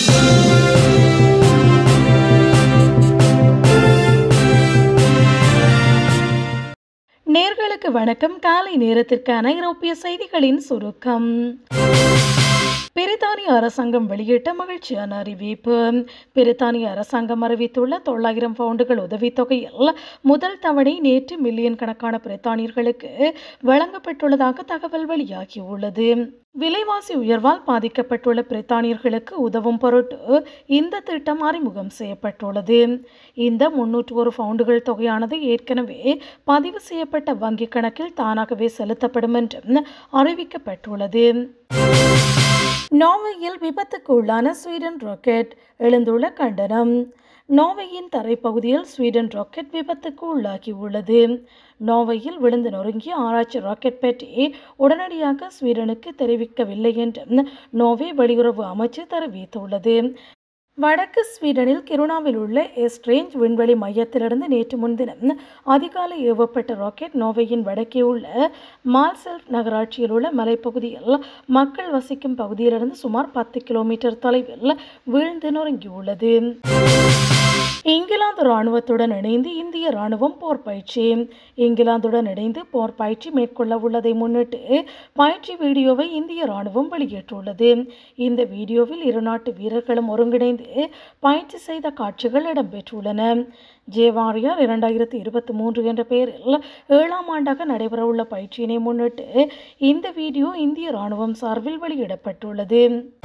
நேர்களுக்கு வணக்கம் காலை நேரத்திற்கான ஐரோப்பிய செய்திகளின் சுருக்கம் பிரித்தானிய அரசாங்கம் வெளியிட்ட மகிழ்ச்சியான அறிவிப்பு பிரித்தானிய அரசாங்கம் அறிவித்துள்ள தொள்ளாயிரம் பவுண்டுகள் உதவித்தொகையில் முதல் தவணை நேற்று மில்லியன் கணக்கான பிரித்தானியர்களுக்கு வழங்கப்பட்டுள்ளதாக தகவல் வெளியாகியுள்ளது விலைவாசி உயர்வால் பாதிக்கப்பட்டுள்ள பிரித்தானியர்களுக்கு உதவும் பொருட்டு இந்த திட்டம் அறிமுகம் செய்யப்பட்டுள்ளது இந்த முன்னூற்று ஒரு பவுண்டுகள் தொகையானது ஏற்கனவே பதிவு செய்யப்பட்ட வங்கிக் கணக்கில் தானாகவே செலுத்தப்படும் என்றும் அறிவிக்கப்பட்டுள்ளது நோர்வேயில் விபத்துக்கு உள்ளான ஸ்வீடன் ராக்கெட் எழுந்துள்ள கண்டனம் நோர்வேயின் தரைப்பகுதியில் ஸ்வீடன் ராக்கெட் விபத்துக்கு உள்ளாகி உள்ளது நோர்வேயில் விழுந்து நொறுங்கிய ஆராய்ச்சி ராக்கெட் பற்றி உடனடியாக ஸ்வீடனுக்கு தெரிவிக்கவில்லை என்றும் நோர்வே வெளியுறவு அமைச்சு தெரிவித்துள்ளது வடக்கு ஸ்வீடனில் கிருணாவில் உள்ள எஸ்ட்ரேஞ்ச் விண்வெளி மையத்திலிருந்து நேற்று முன்தினம் அதிகாலை ஏவப்பட்ட ராக்கெட் நோர்வேயின் வடக்கே உள்ள மால்செல்ஃப் நகராட்சியில் உள்ள மலைப்பகுதியில் மக்கள் வசிக்கும் பகுதியிலிருந்து சுமார் பத்து கிலோமீட்டர் தொலைவில் வீழ்ந்து நொறுங்கியுள்ளது இங்கிலாந்து இராணுவத்துடன் இணைந்து இந்திய இராணுவம் போர் பயிற்சி இங்கிலாந்துடன் இணைந்து போர் பயிற்சி மேற்கொள்ள உள்ளதை முன்னிட்டு பயிற்சி வீடியோவை இந்திய இராணுவம் வெளியிட்டுள்ளது இந்த வீடியோவில் இரு நாட்டு வீரர்களும் ஒருங்கிணைந்து பயிற்சி செய்த காட்சிகள் இடம்பெற்றுள்ளன ஜேவாரியார் இரண்டாயிரத்தி இருபத்தி மூன்று என்ற பெயரில் ஏழாம் ஆண்டாக நடைபெறவுள்ள பயிற்சியினை முன்னிட்டு இந்த வீடியோ இந்திய இராணுவம் சார்பில் வெளியிடப்பட்டுள்ளது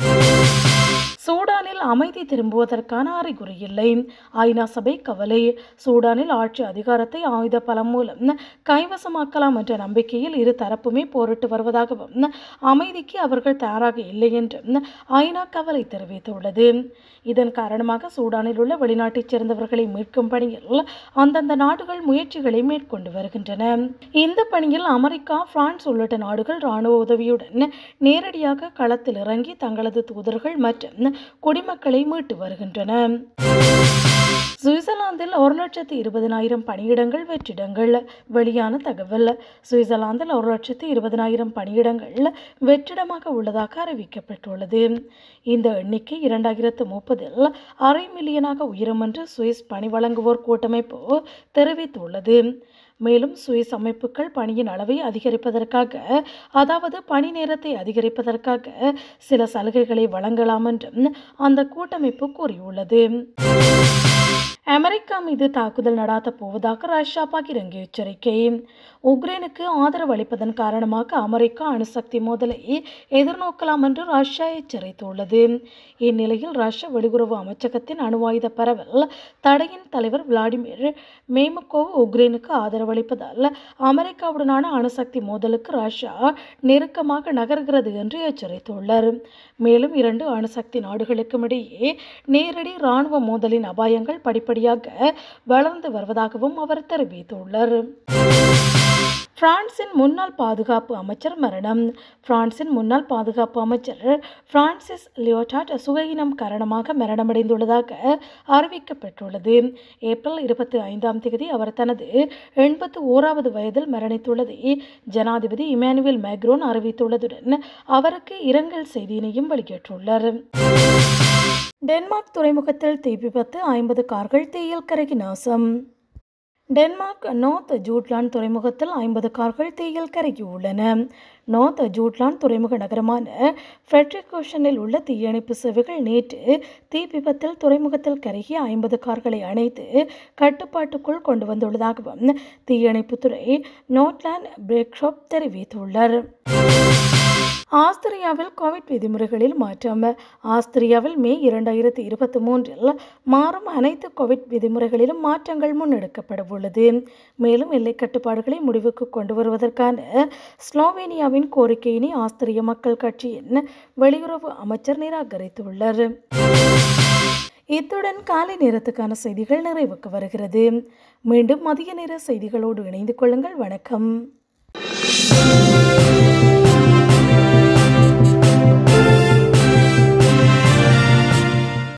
சூடானில் அமைதி திரும்புவதற்கான அறிகுறி இல்லை ஐநா சபை கவலை சூடானில் ஆட்சி அதிகாரத்தை ஆயுத பலம் மூலம் கைவசமாக்கலாம் என்ற நம்பிக்கையில் இரு தரப்புமே போரிட்டு வருவதாகவும் அமைதிக்கு அவர்கள் தயாராக இல்லை என்றும் ஐநா கவலை தெரிவித்துள்ளது இதன் காரணமாக சூடானில் உள்ள வெளிநாட்டைச் சேர்ந்தவர்களை மீட்கும் பணியில் அந்தந்த நாடுகள் முயற்சிகளை மேற்கொண்டு வருகின்றன இந்த பணியில் அமெரிக்கா பிரான்ஸ் உள்ளிட்ட நாடுகள் இராணுவ உதவியுடன் நேரடியாக களத்தில் இறங்கி தங்களது தூதர்கள் மற்றும் குடிமக்களை மீட்டு வருகின்றன சுவிட்சர்லாந்தில் ஒரு லட்சத்து இருபதினாயிரம் பணியிடங்கள் வெற்றிடங்கள் வெளியான தகவல் சுவிட்சர்லாந்தில் ஒரு லட்சத்து இருபதினாயிரம் பணியிடங்கள் வெற்றிடமாக உள்ளதாக அறிவிக்கப்பட்டுள்ளது இந்த எண்ணிக்கை இரண்டாயிரத்து முப்பதில் அரை மில்லியனாக உயரும் என்று சுவிஸ் பணி வழங்குவோர் கூட்டமைப்பு தெரிவித்துள்ளது மேலும் சுவிஸ் அமைப்புகள் பணியின் அளவை அதிகரிப்பதற்காக அதாவது பணி நேரத்தை அதிகரிப்பதற்காக சில சலுகைகளை வழங்கலாம் என்றும் அந்த கூட்டமைப்பு கூறியுள்ளது அமெரிக்கா மீது தாக்குதல் நடாத்தப் போவதாக ரஷ்யா பகிரங்க எச்சரிக்கை உக்ரைனுக்கு ஆதரவு அளிப்பதன் காரணமாக அமெரிக்கா அணுசக்தி மோதலை எதிர்நோக்கலாம் என்று ரஷ்யா எச்சரித்துள்ளது இந்நிலையில் ரஷ்ய வெளியுறவு அமைச்சகத்தின் அணு ஆயுத பரவல் தடையின் தலைவர் விளாடிமிர் மேமக்கோவ் உக்ரைனுக்கு ஆதரவு அளிப்பதால் அமெரிக்காவுடனான அணுசக்தி மோதலுக்கு ரஷ்யா நெருக்கமாக நகர்கிறது என்று எச்சரித்துள்ளார் மேலும் இரண்டு அணுசக்தி நாடுகளுக்கும் இடையே நேரடி இராணுவ மோதலின் அபாயங்கள் படிப்படியாக வளர்ந்து வருவதாகவும் அவர் தெரிவித்துள்ளார் பிரான்சின் முன்னாள் பாதுகாப்பு அமைச்சர் மரணம் பிரான்சின் முன்னாள் பாதுகாப்பு அமைச்சர் பிரான்சிஸ் லியோட்டாட் சுகையினம் காரணமாக மரணமடைந்துள்ளதாக அறிவிக்கப்பட்டுள்ளது ஏப்ரல் இருபத்தி ஐந்தாம் தேதி அவர் தனது எண்பத்து ஓராவது வயதில் மரணித்துள்ளதை ஜனாதிபதி இமானுவேல் மேக்ரோன் அறிவித்துள்ளதுடன் அவருக்கு இரங்கல் செய்தியினையும் வெளியிட்டுள்ளார் டென்மார்க் துறைமுகத்தில் தீ விபத்து ஐம்பது கார்கள் தீயில் கருகி நாசம் டென்மார்க் நோர்த் ஜூட்லாண்ட் துறைமுகத்தில் ஐம்பது கார்கள் தீயில் கருகியுள்ளன நோர்த் ஜூட்லாண்ட் துறைமுக நகரமான ஃப்ரெட்ரிகோஷனில் உள்ள தீயணைப்பு சேவைகள் நேற்று தீ விபத்தில் துறைமுகத்தில் கருகி ஐம்பது கார்களை அணைத்து கட்டுப்பாட்டுக்குள் கொண்டு வந்துள்ளதாகவும் தீயணைப்புத்துறை நோர்ட்லாண்ட் பிரேக்ஷாப் தெரிவித்துள்ளார் ஆஸ்திரியாவில் கோவிட் விதிமுறைகளில் மாற்றம் ஆஸ்திரியாவில் மே இரண்டாயிரத்தி இருபத்தி மூன்றில் மாறும் அனைத்து கோவிட் விதிமுறைகளிலும் மாற்றங்கள் முன்னெடுக்கப்பட உள்ளது மேலும் எல்லை கட்டுப்பாடுகளை முடிவுக்கு கொண்டு வருவதற்கான ஸ்லோவேனியாவின் கோரிக்கையினை ஆஸ்திரிய மக்கள் கட்சியின் வெளியுறவு அமைச்சர் நிராகரித்துள்ளார் இத்துடன் காலை நேரத்துக்கான செய்திகள் நிறைவுக்கு வருகிறது மீண்டும் மதிய நேர செய்திகளோடு இணைந்து கொள்ளுங்கள் வணக்கம்